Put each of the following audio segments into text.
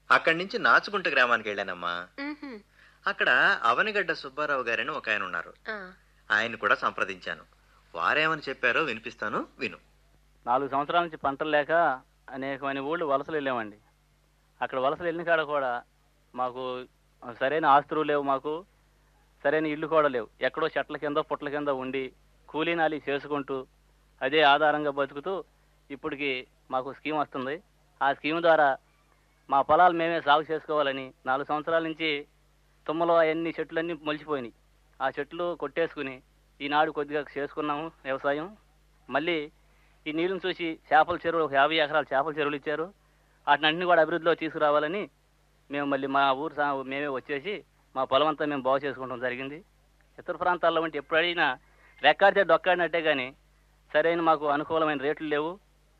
అక్కడి నుంచి నాచుకుంట గ్రామానికి వెళ్ళానమ్మా మ్హూ. అక్కడ అవనిగడ్డ సుబ్బారావు గారని ఒక ఆయన ఉన్నారు ఆ, ఆయన కూడా సంప్రదించాను వారేమని చెప్పారో వినిపిస్తాను విను నాలుగు సంవత్సరాల నుంచి పంటలు లేక అనేకమైన ఊళ్ళు వలసలు వెళ్ళామండి అక్కడ వలసలు వెళ్ళిన కాడ కూడా మాకు సరైన ఆస్తులు లేవు మాకు సరైన ఇల్లు కూడా లేవు ఎక్కడో చెట్ల కింద పుట్ల కింద ఉండి కూలీనాలి చేసుకుంటూ అదే ఆధారంగా బతుకుతూ ఇప్పటికి మాకు స్కీమ్ వస్తుంది ఆ స్కీమ్ ద్వారా మా పొలాలు మేమే సాగు చేసుకోవాలని నాలుగు సంవత్సరాల నుంచి తుమ్మలో అవన్నీ చెట్లన్నీ మొలిచిపోయినాయి ఆ చెట్లు కొట్టేసుకుని ఈనాడు కొద్దిగా చేసుకున్నాము వ్యవసాయం మళ్ళీ ఈ నీళ్ళని చూసి చేపల చెరువు ఒక యాభై ఎకరాల చేపల చెరువులు ఇచ్చారు వాటిని కూడా అభివృద్ధిలో తీసుకురావాలని మేము మళ్ళీ మా ఊరు సా- మేమే వచ్చేసి మా పొలం అంతా మేము బాగు చేసుకోవడం జరిగింది ఇతర ప్రాంతాల్లో వంటి ఎప్పుడు అడిగినా రెక్కాడితే డొక్కాడినట్టే కానీ సరైన మాకు అనుకూలమైన రేట్లు లేవు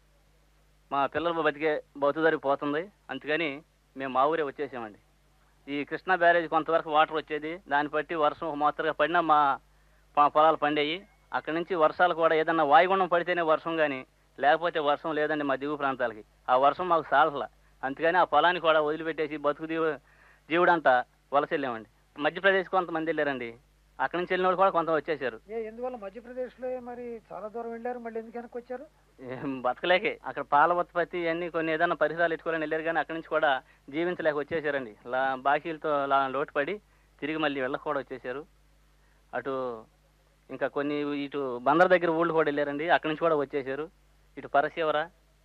మా పిల్లలు బతికే బతుదరి పోతుంది అందుకని మేము మా ఊరే వచ్చేసామండి ఈ కృష్ణా బ్యారేజ్ కొంతవరకు వాటర్ వచ్చేది దాన్ని బట్టి వర్షం మోస్తరుగా పడినా మా ప- పొలాలు పండేవి అక్కడి నుంచి వర్షాలు కూడా ఏదన్నా వాయుగుండం పడితేనే వర్షం కానీ లేకపోతే వర్షం లేదండి మా దిగువ ప్రాంతాలకి ఆ వర్షం మాకు సాలసల అందుకని ఆ పొలాన్ని కూడా వదిలిపెట్టేసి బతుకు దీవు జీవుడంతా వలస వెళ్ళామండి మధ్యప్రదేశ్ కొంతమంది వెళ్ళారండి అక్కడి నుంచి వెళ్ళిన వాళ్ళు కూడా కొంత వచ్చేసారు ఏ ఎందువల్ల మధ్యప్రదేశ్లో మరి చాలా దూరం వెళ్ళారు మళ్ళీ ఎందుకు వెనక్కి వచ్చారు ఏం బతకలేకే అక్కడ పాల ఉత్పత్తి అన్ని కొన్ని ఏదైనా పరిసరాలు ఎట్టుకోవాలని వెళ్ళారు కానీ అక్కడి నుంచి కూడా జీవించలేక వచ్చేసారండి లా బాకీలతో లా లోటుపడి తిరిగి మళ్ళీ వెళ్ళక కూడా వచ్చేసారు అటు ఇంకా కొన్ని ఇటు బందర్ దగ్గర ఊళ్ళు కూడా వెళ్ళారండి అక్కడి నుంచి కూడా వచ్చేసారు ఇటు పరశివర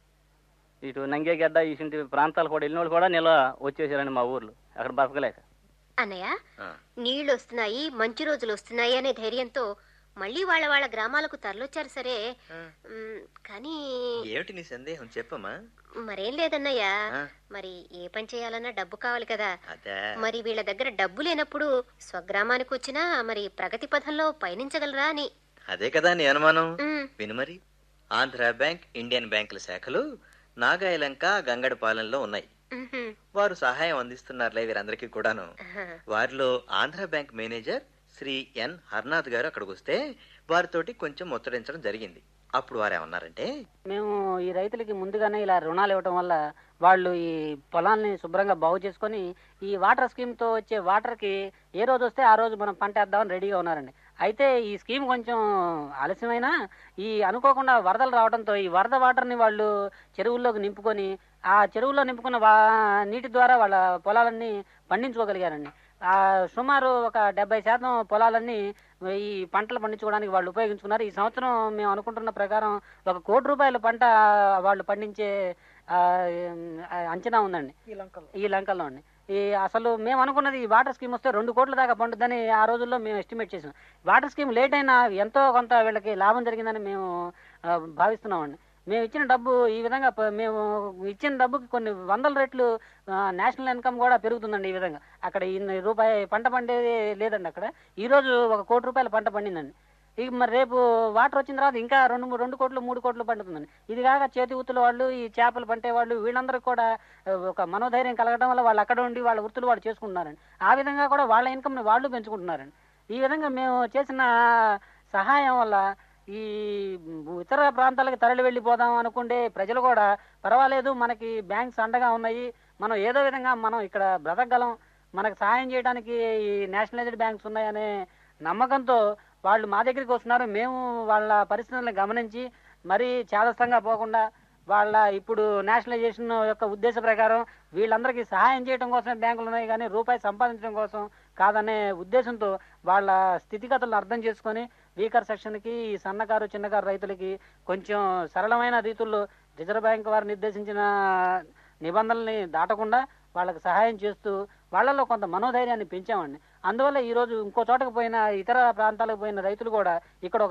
ఇటు నంగేగడ్డ ఇటువంటి ప్రాంతాలు కూడా వెళ్ళిన వాళ్ళు కూడా నిల వచ్చేసారండి మా ఊర్లో అక్కడ బతకలేక అన్నయ్య ఆ, నీళ్లు వస్తున్నాయి మంచి రోజులు వస్తున్నాయి అనే ధైర్యంతో మళ్ళీ వాళ్ళ వాళ్ళ గ్రామాలకు తరలొచ్చారు సరే ఆ. మ్, కానీ ఏమిటి నీ సందేహం చెప్పమ్మా మరేం లేదన్నయ్య ఆ, మరి ఏ పని చేయాలన్నా డబ్బు కావాలి కదా అదే మరి వీళ్ళ దగ్గర డబ్బు లేనప్పుడు స్వగ్రామానికి వచ్చినా మరి ప్రగతి పథంలో పయనించగలరా అని అదే కదా నీ అనుమానం మ్, విను మరి ఆంధ్ర బ్యాంక్ ఇండియన్ బ్యాంకుల శాఖలు నాగాయలంక గంగడపాలెంలో ఉన్నాయి మ్హూ. వారు సహాయం అందిస్తున్నారులే వీరందరికీ కూడాను ఆహా. వారిలో Andhra bank manager Shri N Harnath గారు అక్కడికి వస్తే వారితోటి కొంచెం ముచ్చరించడం జరిగింది అప్పుడు వారు ఏమన్నారంటే మేము ఈ రైతులకి ముందుగానే ఇలా రుణాలు ఇవ్వటం వల్ల వాళ్ళు ఈ పొలాల్ని శుభ్రంగా బాగు చేసుకొని ఈ వాటర్ స్కీమ్తో వచ్చే వాటర్కి ఏ రోజు వస్తే ఆ రోజు మనం పంట వేద్దామని రెడీగా ఉన్నారండి అయితే ఈ స్కీమ్ కొంచెం ఆలస్యమైనా ఈ అనుకోకుండా వరదలు రావడంతో ఈ వరద వాటర్ని వాళ్ళు చెరువుల్లోకి నింపుకొని ఆ చెరువుల్లో నింపుకున్న వా నీటి ద్వారా వాళ్ళ పొలాలన్నీ పండించుకోగలిగారండి ఆ సుమారు ఒక డెబ్బై శాతం పొలాలన్నీ ఈ పంటలు పండించుకోవడానికి వాళ్ళు ఉపయోగించుకున్నారు ఈ సంవత్సరం మేము అనుకుంటున్న ప్రకారం ఒక కోటి రూపాయల పంట వాళ్ళు పండించే ఆ, ఆ, అంచనా ఉందండి ఈ లంకల్లో ఈ లంకల్లో అండి ఈ అసలు మేము అనుకున్నది ఈ వాటర్ స్కీమ్ వస్తే రెండు కోట్ల దాకా పండుద్దని ఆ రోజుల్లో మేము ఎస్టిమేట్ చేసాం వాటర్ స్కీమ్ లేట్ అయినా ఎంతో కొంత వీళ్ళకి లాభం జరిగిందని మేము ఆ, భావిస్తున్నామండి మేము ఇచ్చిన డబ్బు ఈ విధంగా ప- మేము ఇచ్చిన డబ్బుకి కొన్ని వందల రెట్లు ఆ, నేషనల్ ఇన్కమ్ కూడా పెరుగుతుందండి ఈ విధంగా అక్కడ ఇన్ని రూపాయి పంట పండేది లేదండి అక్కడ ఈ రోజు ఒక కోటి రూపాయల పంట పండిందండి ఇక మరి రేపు వాటర్ వచ్చిన తర్వాత ఇంకా రెండు మూ- రెండు కోట్లు మూడు కోట్లు పండుతుందండి ఇది కాక చేతి వృత్తుల వాళ్ళు ఈ చేపలు పంటే వాళ్ళు వీళ్ళందరికీ కూడా ఆ, ఒక మనోధైర్యం కలగడం వల్ల వాళ్ళు అక్కడ ఉండి వాళ్ళ వృత్తులు వాళ్ళు చేసుకుంటున్నారండి ఆ విధంగా కూడా వాళ్ళ ఇన్కమ్ని వాళ్ళు పెంచుకుంటున్నారండి ఈ విధంగా మేము చేసిన సహాయం వల్ల ఈ ఇతర ప్రాంతాలకు తరలి వెళ్ళిపోదాం అనుకుంటే ప్రజలు కూడా పర్వాలేదు మనకి బ్యాంక్స్ అండగా ఉన్నాయి మనం ఏదో విధంగా మనం ఇక్కడ బ్రతకగలం మనకు సహాయం చేయడానికి ఈ నేషనలైజ్డ్ బ్యాంక్స్ ఉన్నాయనే నమ్మకంతో వాళ్ళు మా దగ్గరికి వస్తున్నారు మేము వాళ్ళ పరిస్థితులను గమనించి మరీ చేదస్తంగా పోకుండా వాళ్ళ ఇప్పుడు నేషనలైజేషన్ యొక్క ఉద్దేశ ప్రకారం వీళ్ళందరికీ సహాయం చేయడం కోసమే బ్యాంకులు ఉన్నాయి కానీ రూపాయి సంపాదించడం కోసం కాదనే ఉద్దేశంతో వాళ్ళ స్థితిగతులను అర్థం చేసుకొని వీకర్ సెక్షన్కి ఈ సన్నకారు చిన్నకారు రైతులకి కొంచెం సరళమైన రీతుల్లో రిజర్వ్ బ్యాంక్ వారు నిర్దేశించిన నిబంధనల్ని దాటకుండా వాళ్ళకి సహాయం చేస్తూ వాళ్ళలో కొంత మనోధైర్యాన్ని పెంచామండి అందువల్ల ఈరోజు ఇంకో చోటకు పోయిన ఇతర ప్రాంతాలకు పోయిన రైతులు కూడా ఇక్కడ ఒక